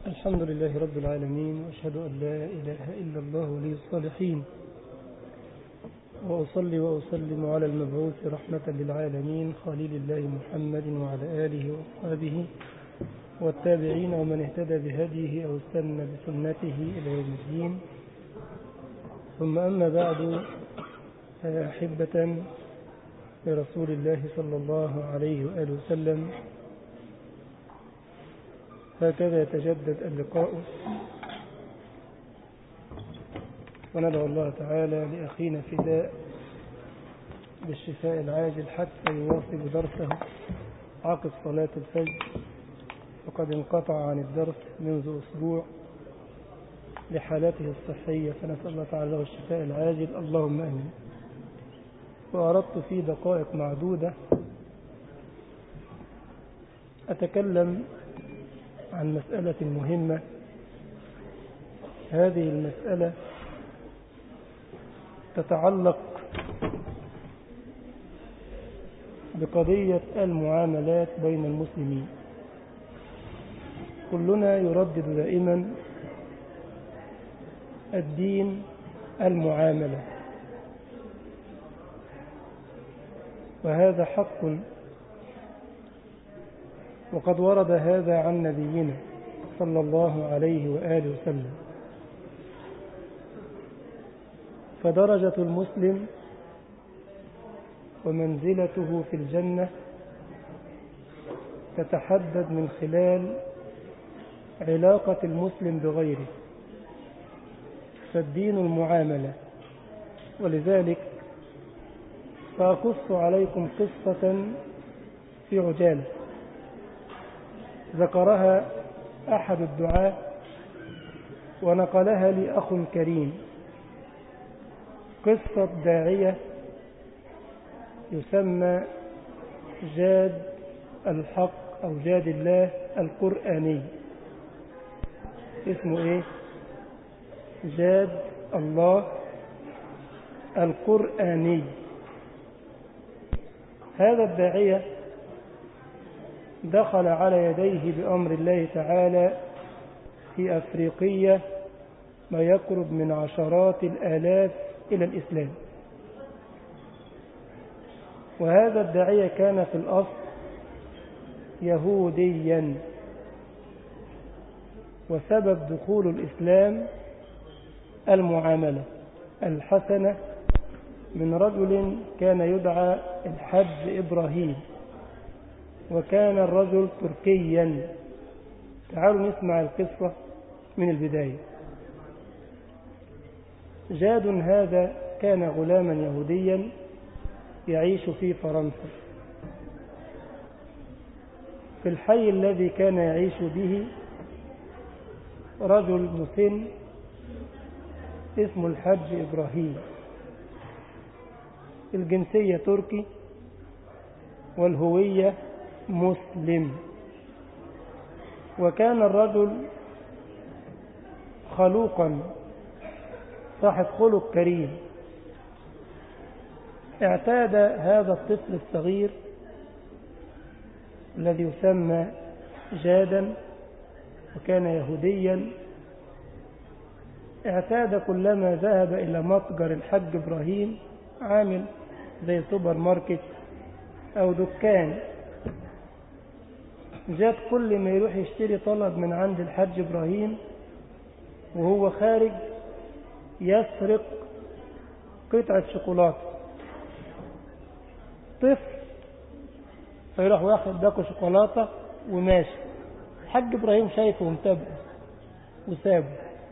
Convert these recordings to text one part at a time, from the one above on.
الحمد لله رب العالمين وأشهد أن لا إله إلا الله ولي الصالحين وأصلي وأسلم على المبعوث رحمة للعالمين خليل الله محمد وعلى آله وأصحابه والتابعين ومن اهتدى بهديه أو استنى بسنته إلى يوم الدين ثم أما بعد فيا أحبة لرسول الله صلى الله عليه وآله وسلم هكذا يتجدد اللقاء وندعو الله تعالى لأخينا فداء بالشفاء العاجل حتى يواصل درسه عقب صلاة الفجر وقد انقطع عن الدرس منذ أسبوع لحالته الصحية فنسأل الله تعالى له الشفاء العاجل اللهم أمين وأردت في دقائق معدودة أتكلم عن مسألة مهمة هذه المسألة تتعلق بقضية المعاملات بين المسلمين كلنا يردد دائما الدين المعاملة وهذا حق وقد ورد هذا عن نبينا صلى الله عليه وآله وسلم فدرجة المسلم ومنزلته في الجنة تتحدد من خلال علاقة المسلم بغيره فالدين المعاملة ولذلك سأقص عليكم قصة في عجالة ذكرها أحد الدعاة ونقلها لي أخ كريم قصة داعية يسمى جاد الحق أو جاد الله القرآني اسمه ايه جاد الله القرآني هذا الداعية دخل على يديه بأمر الله تعالى في أفريقية ما يقرب من عشرات الآلاف إلى الإسلام وهذا الداعية كان في الأصل يهوديا وسبب دخول الإسلام المعاملة الحسنة من رجل كان يدعى الحج إبراهيم وكان الرجل تركيا تعالوا نسمع القصة من البداية جاد هذا كان غلاما يهوديا يعيش في فرنسا في الحي الذي كان يعيش به رجل مسن اسمه الحج إبراهيم الجنسية تركي والهوية مسلم وكان الرجل خلوقا صاحب خلق كريم اعتاد هذا الطفل الصغير الذي يسمى جادا وكان يهوديا اعتاد كلما ذهب إلى متجر الحج إبراهيم عامل زي سوبر ماركت أو دكان جات كل ما يروح يشتري طلب من عند الحج إبراهيم وهو خارج يسرق قطعة شوكولاتة طفل فيروح واخد باكو شوكولاتة وماشي الحج إبراهيم شايفه ومتابعه وسابه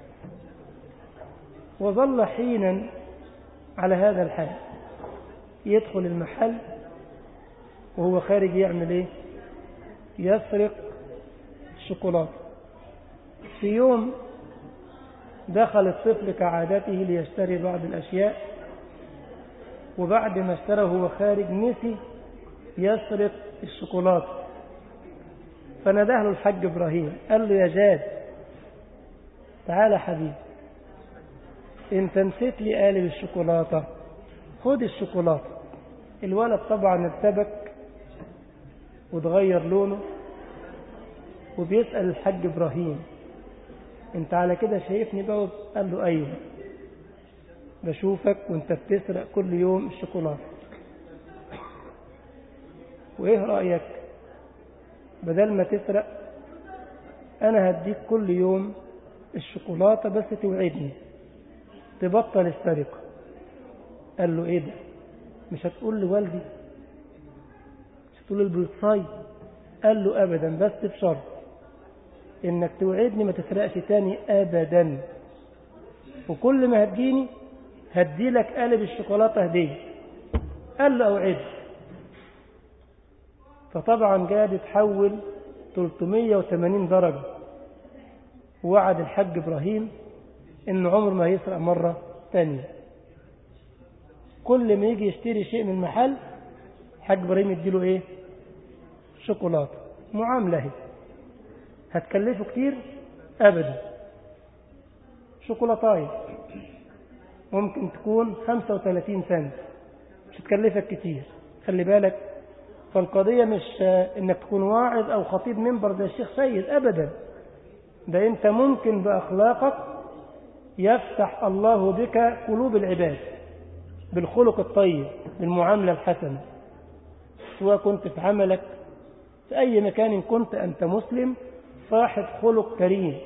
وظل حينا على هذا الحال يدخل المحل وهو خارج يعمل ايه يسرق الشوكولاتة في يوم دخل الطفل كعادته ليشتري بعض الأشياء وبعد ما اشترى هو خارج نسي يسرق الشوكولاتة فنده له الحاج إبراهيم قال له يا جاد تعالى حبيبي انت نسيت لي قالب الشوكولاتة خد الشوكولاتة الولد طبعا ارتبك وتغير لونه وبيسأل الحاج إبراهيم انت على كده شايفني بقى قال له ايوه بشوفك وانت بتسرق كل يوم الشوكولاته وايه رايك بدل ما تسرق انا هديك كل يوم الشوكولاته بس توعدني تبطل السرقه قال له ايه ده مش هتقول لوالدي مش هتقول للبوليصاي قال له ابدا بس بشرط انك توعدني ما تسرقش تاني ابدا وكل ما هتجيني هديلك قالب الشوكولاته هديه قال له اوعد فطبعا جاد اتحول 380 درجه ووعد الحاج ابراهيم ان عمر ما هيسرق مره تانيه كل ما يجي يشتري شيء من محل حاج ابراهيم يديله ايه شوكولاته معامله هي هتكلفه كتير ابدا شوكولاتايه ممكن تكون 35 سنت مش هتكلفك كتير خلي بالك فالقضية مش انك تكون واعظ او خطيب منبر زي الشيخ سيد ابدا ده انت ممكن باخلاقك يفتح الله بك قلوب العباد بالخلق الطيب بالمعاملة الحسنة سواء كنت في عملك في أي مكان كنت أنت مسلم صاحب خلق كريم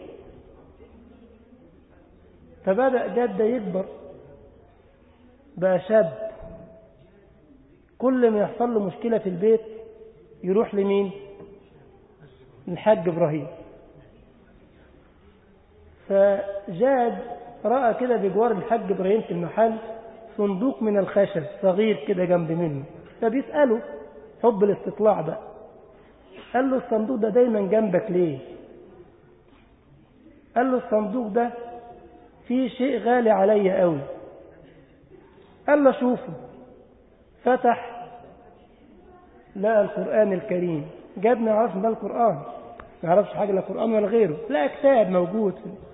فبدأ جد يكبر بقى شاب كل ما يحصل له مشكلة في البيت يروح لمين الحاج إبراهيم فجاد رأى كده بجوار الحاج إبراهيم في المحل صندوق من الخشب صغير كده جنب منه فبيسأله حب الاستطلاع بقى قال له الصندوق ده دايما جنبك ليه قال له الصندوق ده فيه شيء غالي عليا قوي قال له شوفه فتح لقى القرآن الكريم جاب ما يعرفش ده القرآن ما يعرفش حاجة لا قرآن ولا غيره لا كتاب موجود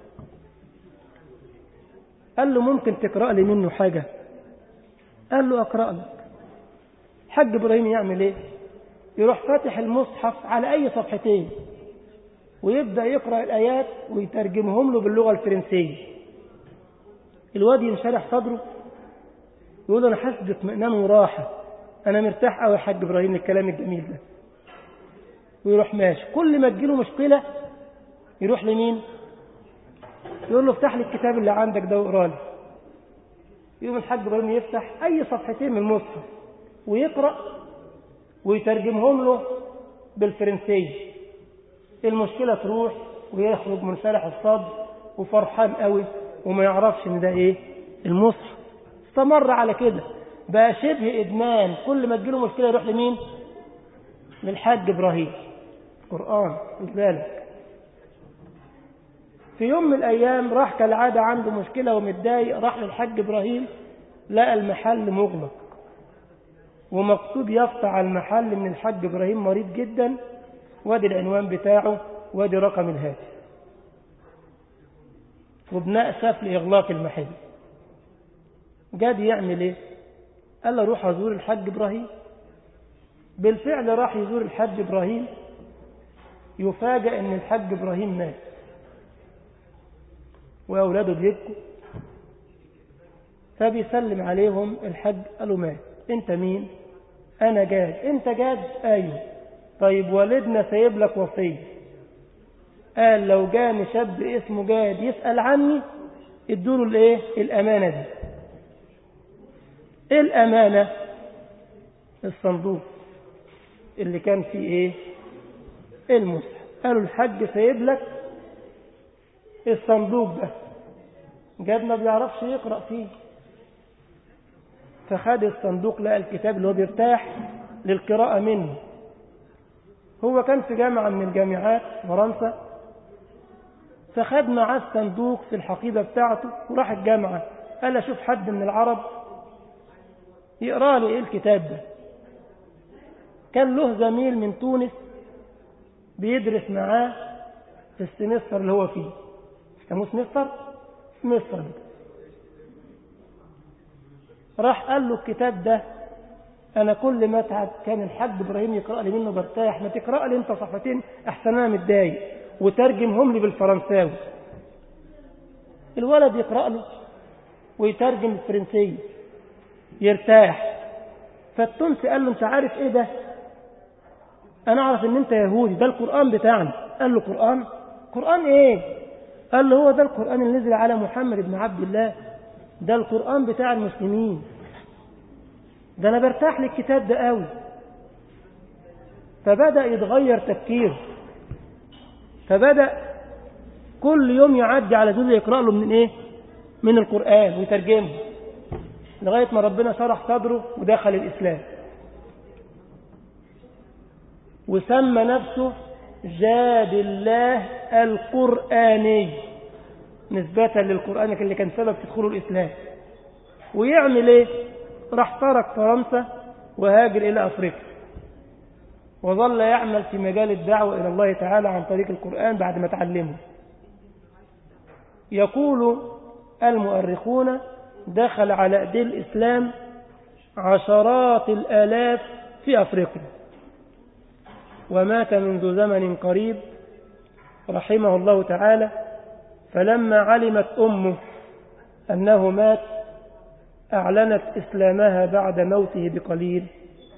قال له ممكن تقرأ لي منه حاجة قال له أقرأ لك حج إبراهيم يعمل إيه يروح فاتح المصحف على أي صفحتين ويبدأ يقرأ الآيات ويترجمهم له باللغة الفرنسية الواد ينشرح صدره يقول له أنا حاسس باطمئنان وراحة أنا مرتاح أوي يا حاج إبراهيم الكلام الجميل ده ويروح ماشي كل ما تجيله مشكلة يروح لمين يقول له افتح لي الكتاب اللي عندك ده واقرا لي يقوم الحاج ابراهيم يفتح اي صفحتين من المصحف ويقرا ويترجمهم له بالفرنسيه المشكله تروح ويخرج منشرح الصدر وفرحان قوي وما يعرفش ان ده ايه المصحف استمر على كده بقى شبه ادمان كل ما تجيله مشكله يروح لمين للحاج ابراهيم قران خد بالك في يوم من الأيام راح كالعادة عنده مشكلة ومتضايق راح للحاج إبراهيم لقى المحل مغلق ومكتوب يقطع على المحل من الحاج إبراهيم مريض جدا وادي العنوان بتاعه وادي رقم الهاتف وبنأسف لإغلاق المحل جاد يعمل ايه قال له روح أزور الحاج إبراهيم بالفعل راح يزور الحاج إبراهيم يفاجأ أن الحاج إبراهيم مات وأولاده بيبكوا فبيسلم عليهم الحج قالوا مات انت مين انا جاد انت جاد ايوه طيب والدنا سايب لك وصيه قال لو جاني شاب اسمه جاد يسأل عني ادوله الايه الامانه دي ايه الامانه الصندوق اللي كان فيه ايه المصحف قالوا الحج سايب لك الصندوق ده جاد ما بيعرفش يقرأ فيه فخد الصندوق لقى الكتاب اللي هو بيرتاح للقراءة منه هو كان في جامعة من الجامعات فرنسا فخد معاه الصندوق في الحقيبة بتاعته وراح الجامعة قال أشوف حد من العرب يقرأ لي إيه الكتاب ده كان له زميل من تونس بيدرس معاه في السمستر اللي هو فيه سموه سمستر سمستر راح قال له الكتاب ده انا كل ما اتعب كان الحاج ابراهيم يقرا لي منه برتاح ما تقرا لي انت صفحتين احسن انا متضايق وترجمهم لي بالفرنساوي الولد يقرأ له ويترجم الفرنسية يرتاح فالتونسي قال له انت عارف ايه ده انا اعرف ان انت يهودي ده القرآن بتاعنا قال له قرآن قرآن ايه قال له هو ده القرآن اللي نزل على محمد بن عبد الله ده القرآن بتاع المسلمين ده انا برتاح للكتاب ده قوي فبدأ يتغير تفكيره فبدأ كل يوم يعدي على جزء يقرأ له من ايه من القرآن ويترجمه لغاية ما ربنا شرح صدره ودخل الإسلام وسمى نفسه جاد الله القرآني نسبة للقرآن اللي كان سبب في دخوله الإسلام ويعمل ايه راح ترك فرنسا وهاجر إلى أفريقيا وظل يعمل في مجال الدعوة إلى الله تعالى عن طريق القرآن بعد ما تعلمه يقول المؤرخون دخل على أيدي الإسلام عشرات الآلاف في أفريقيا ومات منذ زمن قريب رحمه الله تعالى فلما علمت أمه أنه مات أعلنت إسلامها بعد موته بقليل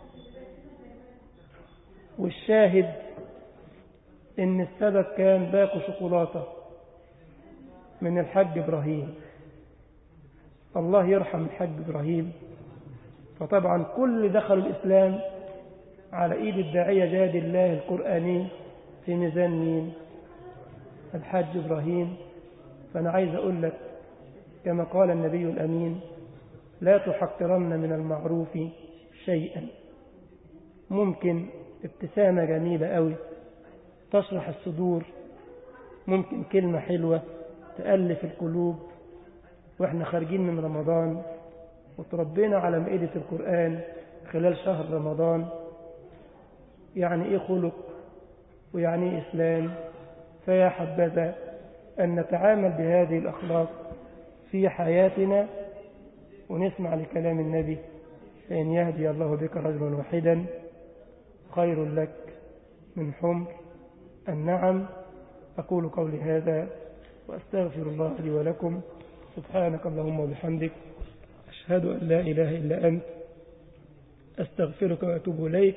والشاهد إن السبب كان باقي شوكولاتة من الحج إبراهيم الله يرحم الحج إبراهيم فطبعا كل دخلوا الإسلام على إيد الداعية جاد الله القرآني في ميزان مين الحج إبراهيم فأنا عايز أقول لك كما قال النبي الأمين لا تحقرن من المعروف شيئا ممكن ابتسامة جميلة قوي تشرح الصدور ممكن كلمة حلوة تألف القلوب وإحنا خارجين من رمضان وتربينا على مائدة القرآن خلال شهر رمضان يعني إيه خلق ويعني إيه إسلام فيا حبذا أن نتعامل بهذه الأخلاق في حياتنا ونسمع لكلام النبي فإن يهدي الله بك رجلا واحدا خير لك من حمر النعم أقول قولي هذا وأستغفر الله لي ولكم سبحانك اللهم وبحمدك أشهد أن لا إله إلا أنت أستغفرك وأتوب إليك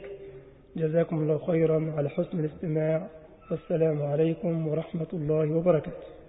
جزاكم الله خيرا على حسن الاستماع والسلام عليكم ورحمة الله وبركاته